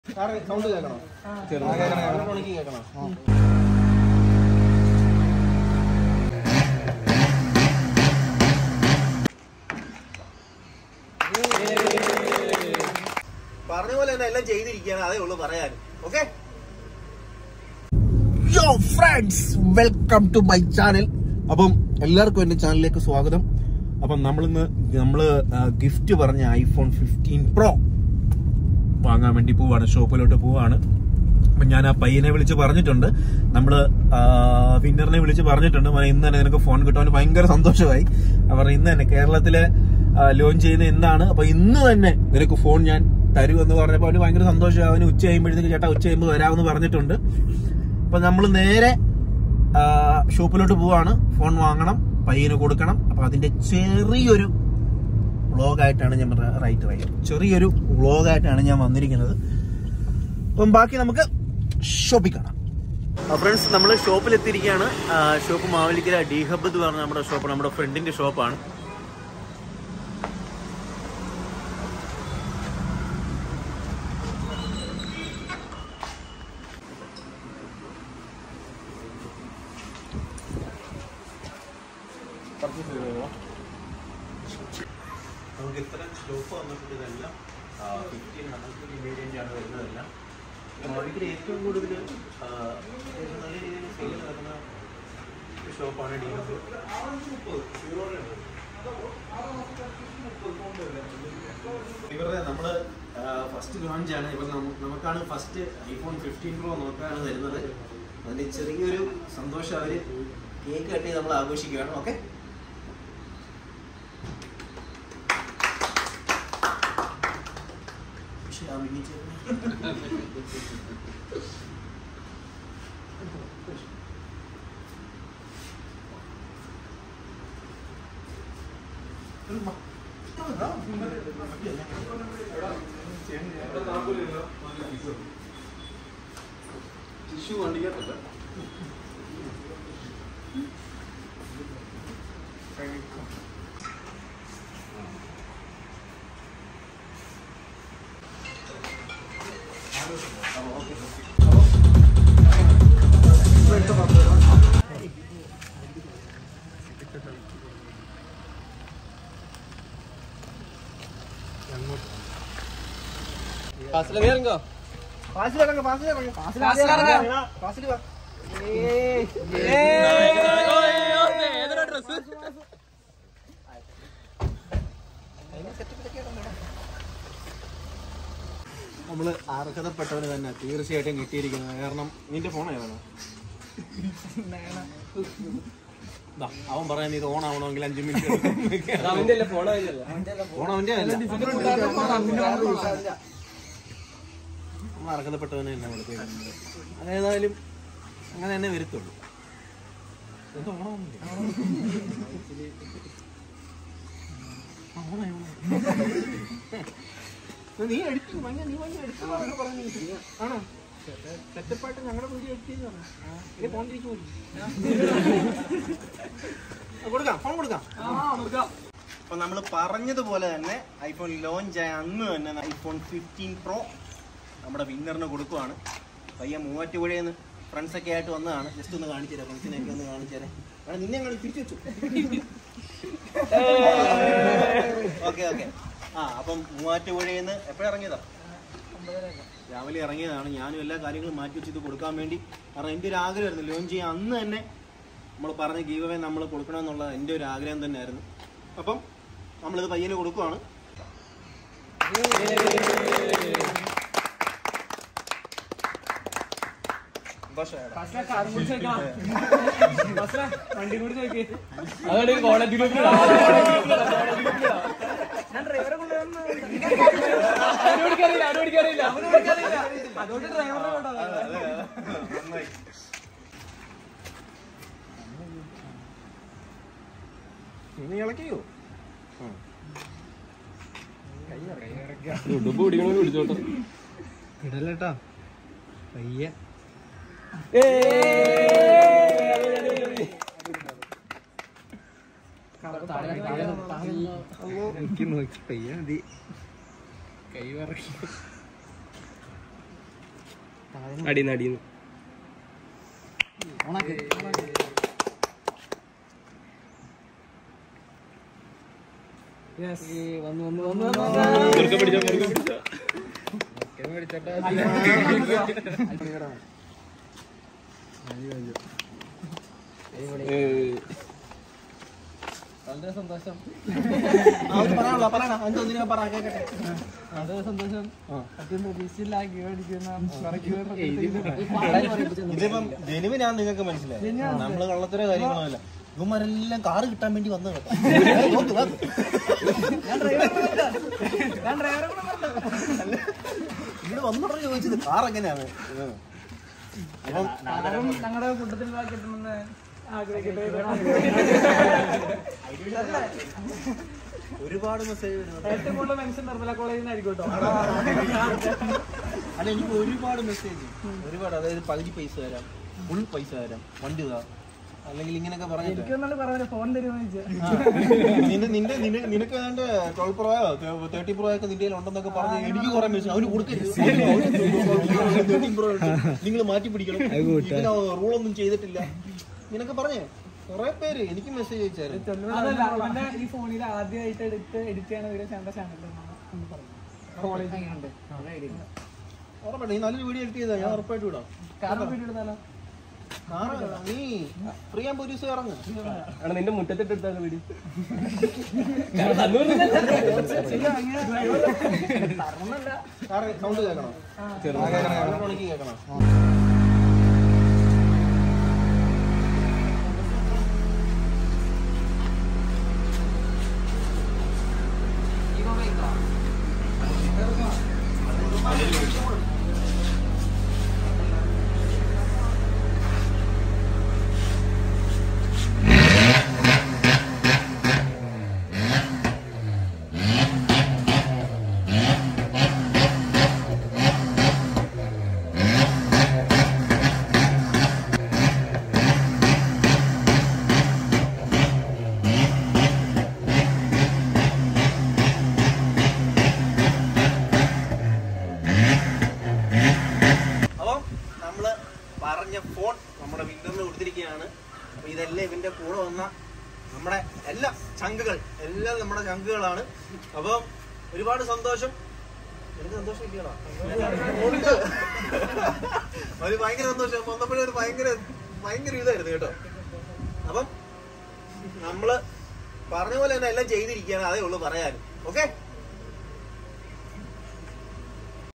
Sound കേൾക്കണോ മണിക്ക് കേൾക്കണോ പറഞ്ഞ പോലെ തന്നെ എല്ലാം ചെയ്തിരിക്കുകയാണ് അതേ ഉള്ളൂ പറയാൻ okay yo friends welcome to my channel അപ്പം എല്ലാവർക്കും എന്റെ ചാനലിലേക്ക് സ്വാഗതം അപ്പം നമ്മളിന്ന് നമ്മള് ഗിഫ്റ്റ് പറഞ്ഞ ഐഫോൺ ഫിഫ്റ്റീൻ പ്രോ വാങ്ങാൻ വേണ്ടി പോവാണ് ഷോപ്പിലോട്ട് പോവാണ് അപ്പം ഞാൻ ആ പയ്യനെ വിളിച്ച് പറഞ്ഞിട്ടുണ്ട് നമ്മള് വിന്നറിനെ വിളിച്ച് പറഞ്ഞിട്ടുണ്ട് മോനെ ഇന്ന് തന്നെ നിനക്ക് ഫോൺ കിട്ടാൻ ഭയങ്കര സന്തോഷമായി അവർ ഇന്ന് തന്നെ കേരളത്തിലെ ലോഞ്ച് ചെയ്യുന്ന ഇന്നാണ് അപ്പൊ ഇന്ന് തന്നെ നിനക്ക് ഫോൺ ഞാൻ തരുമെന്ന് പറഞ്ഞപ്പോൾ അവന് ഭയങ്കര സന്തോഷമായി അവന് ഉച്ച കഴിയുമ്പോഴത്തേക്ക് ചേട്ടാ ഉച്ച കഴിയുമ്പോൾ വരാമെന്ന് പറഞ്ഞിട്ടുണ്ട് അപ്പൊ നമ്മൾ നേരെ ആ, ഷോപ്പിലോട്ട് പോവാണ് ഫോൺ വാങ്ങണം പയ്യന് കൊടുക്കണം അപ്പൊ അതിന്റെ ചെറിയൊരു വ്ളോഗായിട്ടാണ് ഞാൻ റൈറ്റ് റൈറ്റ് ചെറിയൊരു വ്ളോഗായിട്ടാണ് ഞാൻ വന്നിരിക്കുന്നത് അപ്പം ബാക്കി നമുക്ക് ഷോപ്പിൽ കാണാം ഫ്രണ്ട്സ് നമ്മൾ ഷോപ്പിൽ എത്തിയിരിക്കുകയാണ് ഷോപ്പ് മാവലിക്കര ഡി ഹബ് എന്ന് പറഞ്ഞ നമ്മുടെ ഷോപ്പ് നമ്മുടെ ഫ്രണ്ടിന്റെ ഷോപ്പാണ് നമുക്ക് ഇത്തരം സ്റ്റോപ്പ് വന്നിട്ടുണ്ട് ഇതെല്ലാം ഫിഫ്റ്റീൻ ഹൺഡ്രഡ് വേരിയൻ്റ് ആണ് വരുന്നതെല്ലാം മാവിക്കിൽ ഏറ്റവും കൂടുതൽ ആ, അത്യാവശ്യം നല്ല രീതിയിൽ സെയിൽ നടക്കുന്ന ഒരു ഷോപ്പാണ് ഡി ഹബ് ഇവരുടെ നമ്മൾ ഫസ്റ്റ് ലോഞ്ച് ആണ് ഇവർ നമു- നമുക്കാണ് ഫസ്റ്റ് ഐഫോൺ ഫിഫ്റ്റീൻ പ്രോ നോക്കാണ് വരുന്നത് അതിന്റെ ചെറിയൊരു സന്തോഷം അവര് കേക്ക് കട്ടി നമ്മൾ ആഘോഷിക്കുകയാണ് ഓക്കെ ടിഷ്യൂ വണ്ടിക്കകത്തല്ല നമ്മള് അർഹതപ്പെട്ടവന് തന്നെ തീർച്ചയായിട്ടും കിട്ടിയിരിക്കുന്നത് കാരണം നിന്റെ ഫോൺ ഏതാണ് ദാ, അവൻ പറയാൻ ഇത് ഓൺ ആവണമെങ്കിൽ അഞ്ചു മിനിറ്റ് ഫോൺ അവന്റെ അല്ല നമ്മൾ അർഹതപ്പെട്ടവനെ തന്നെ കൊടുക്കുന്നത് അതേതായാലും അങ്ങനെ തന്നെ വരുത്തുള്ളൂ ഇത് ഓണമൊന്നുമില്ല. ആ, ഓണായി, ഓണായി. ഇത് നീ അടിച്ചു ഭയങ്കര നീ ഭയങ്കര അടിച്ചു എന്നൊക്കെ പറഞ്ഞു ആണോ സെറ്റപ്പായിട്ട് ഞങ്ങളുടെ വീഡിയോ എത്തിയെന്ന് പറഞ്ഞു ഫോൺ തിരിച്ചു പോയി ആ, കൊടുക്കാം ഫോൺ കൊടുക്കാം അപ്പൊ നമ്മൾ പറഞ്ഞതുപോലെ തന്നെ ഐഫോൺ ലോഞ്ച് ആയ അന്ന് തന്നെ ഐഫോൺ ഫിഫ്റ്റീൻ പ്രോ നമ്മുടെ വിന്നറിന് കൊടുക്കുവാണ് പയ്യൻ മൂവാറ്റുപുഴയിൽ നിന്ന് ഫ്രണ്ട്സ് ഒക്കെ ആയിട്ട് വന്നതാണ് ജസ്റ്റ് ഒന്ന് കാണിച്ചു തരാം ഫ്രണ്ട്സിനെയൊക്കെ ഒന്ന് കാണിച്ചു തരാം ആ, നിന്നെ ഞങ്ങൾ തിരിച്ചു വെച്ചു ഓക്കെ ഓക്കെ ആ അപ്പം മൂവാറ്റുപുഴയിൽ നിന്ന് എപ്പോഴും ഇറങ്ങിയതാ രാവിലെ ഇറങ്ങിയതാണ് ഞാനും എല്ലാ കാര്യങ്ങളും മാറ്റി വെച്ച് ഇത് കൊടുക്കാൻ വേണ്ടി കാരണം എൻ്റെ ഒരു ആഗ്രഹമായിരുന്നു ലോഞ്ച് ചെയ്യാൻ അന്ന് തന്നെ നമ്മൾ പറഞ്ഞ ഗീവവേ നമ്മൾ കൊടുക്കണമെന്നുള്ള എൻ്റെ ഒരു ആഗ്രഹം തന്നെയായിരുന്നു അപ്പം നമ്മളിത് പയ്യന് കൊടുക്കുവാണ് അതാണ് കോളേജ് ഗ്രൂപ്പിൽ അവനോടിക്കറിയില്ല അവനോടിക്കറിയില്ല അതുകൊണ്ട് നന്നായി നീ ഇളക്കിയോ ഡുബ് പിടിക്കണമെന്ന് പിടിച്ചോട്ടെ ഇടല്ലേട്ടാ പയ്യെ എനിക്ക് നോക്കി പയ്യ മതി കൈ വിറക്കി അടിന്ന് അടിന്ന് മുറുക്കെ പിടിച്ചോ മുറുക്കെ പിടിച്ചോ ഏയ്. വളരെ സന്തോഷം പറയാനുള്ള പറയണ എന്തൊന്നിനാ പറ കേക്കട്ടെ വളരെ സന്തോഷം സത്യം പ്രതീക്ഷയില്ല കീഴടിക്കുന്ന ഇതിപ്പം ജനുവിനാ നിങ്ങൾക്ക് മനസ്സിലായി നമ്മള് കള്ളത്തര കാര്യങ്ങളല്ല ഇവന്മാരെല്ലാം കാറ് കിട്ടാൻ വേണ്ടി വന്നത് കേട്ടോ. ഏയ് നോക്ക്, നോക്ക്. ഇവിടെ വന്നോടെ ചോദിച്ചത് കാർ എങ്ങനെയാണ് ഉം. അപ്പം ഞങ്ങളുടെ കൂട്ടത്തിൽ കിട്ടണമെന്ന് ഒരുപാട് മെസ്സേജ് വരുന്നുണ്ട് ഏറ്റവും കൂടുതൽ മെൻഷൻ നിർമ്മല കോളേജിൽ നിന്നായിരിക്കും കേട്ടോ അല്ല എനിക്ക് ഒരുപാട് മെസ്സേജ് ഒരുപാട് അതായത് പകുതി പൈസ തരാം ഫുൾ പൈസ തരാം വണ്ടി ഇതാ അല്ലെങ്കിൽ ഇങ്ങനെയൊക്കെ പറഞ്ഞിട്ട് എനിക്കൊന്നാണ് പറഞ്ഞത് ഫോൺ തരുമെന്ന് ചോദിച്ചാൽ നിന്റെ നിന്റെ നിന- നിനക്ക് ഏതാണ്ട് ട്വൽവ് പ്രോയോ തേർട്ടി പ്രോ ഒക്കെ നിന്റെ ഉണ്ടെന്നൊക്കെ പറഞ്ഞ് എനിക്ക് കുറെ മെസ്സേജ് അവന് കൊടുക്കരുത് തേർട്ടി പ്രോ നിങ്ങൾ മാറ്റി പിടിക്കണം ഇതിന് റൂളൊന്നും ചെയ്തിട്ടില്ല ഇങ്ങനൊക്കെ പറഞ്ഞേ കുറെ പേര് എനിക്ക് മെസ്സേജ് അയച്ചായിരുന്നു അതല്ല അവന്റെ ഈ ഫോണിൽ ആദ്യമായിട്ട് എടുത്ത് എഡിറ്റ് ചെയ്യണ വീഡിയോ ഞങ്ങളുടെ ചാനലിൽ കോളേജിൽ ഉണ്ട് ഉറപ്പായിട്ട് നീ നല്ലൊരു വീഡിയോ എഡിറ്റ് ചെയ്താ ഞാൻ ഉറപ്പായിട്ട് വിടാം കാരണം വീഡിയോ എടുത്താലോ കാറ് നീ ഫ്രീ ആകുമ്പോ ഒരു ദിവസം ഇറങ്ങ് ആണ് നിന്റെ മുറ്റത്തിട്ട് എടുത്താൽ വീട് കാറ് സൗണ്ട് കേൾക്കണം മണിക്ക് കേൾക്കണം അപ്പം നമ്മള് പറഞ്ഞ ഫോൺ നമ്മുടെ വിന്ററിന് കൊടുത്തിരിക്കുകയാണ് അപ്പൊ ഇതെല്ലാം ഇവന്റെ കൂടെ വന്ന നമ്മുടെ എല്ലാ ചങ്കുകൾ എല്ലാം നമ്മുടെ ചങ്കുകളാണ് അപ്പം ഒരുപാട് സന്തോഷം എനിക്ക് സന്തോഷം ഇല്ലടാ ഉണ്ട്. ഒരു ഭയങ്കര സന്തോഷം വന്നപ്പോഴേ ഒരു ഭയങ്കര ഭയങ്കര ഇതായിരുന്നു കേട്ടോ അപ്പം നമ്മള് പറഞ്ഞ പോലെ തന്നെ എല്ലാം ചെയ്തിരിക്കുകയാണ് അതേ ഉള്ളൂ പറയാൻ ഓക്കെ